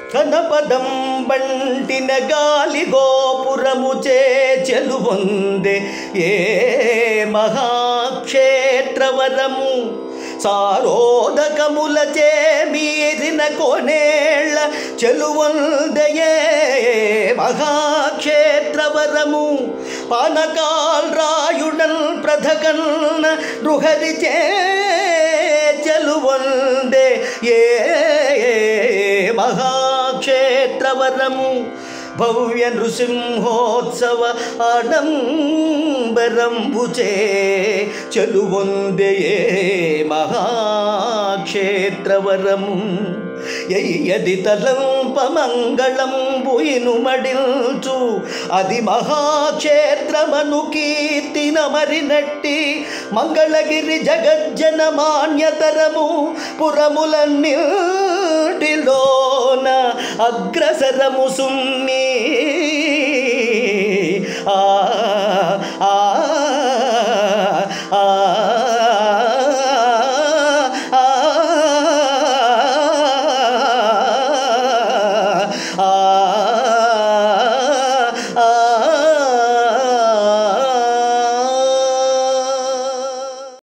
కనపదం బంటిన గాలి గోపురము చే చెలువొందే ఏ మహాక్షేత్రవరము సారోదకములచే మీరిన కోనేళ్ళ చెలువొందయే మహాక్షేత్రవరము పానకాల్ రాయుడల్ ప్రధకన్న నృహరిచే చెలువొందే ఏ మహాక్షేత్రవరము భవ్య నృసింహోత్సవ ఆడంబరంబుచే చెలువొందయే మహాక్షేత్రవరము ఎయ్యది తలంపమంగళంబు ఇనుమడిల్చు అది మహాక్షేత్రమను కీర్తిన మరినట్టి మంగళగిరి జగజ్జన మాన్యతరము పురములన్నిటిలోన అగ్రసరము సుమ్మి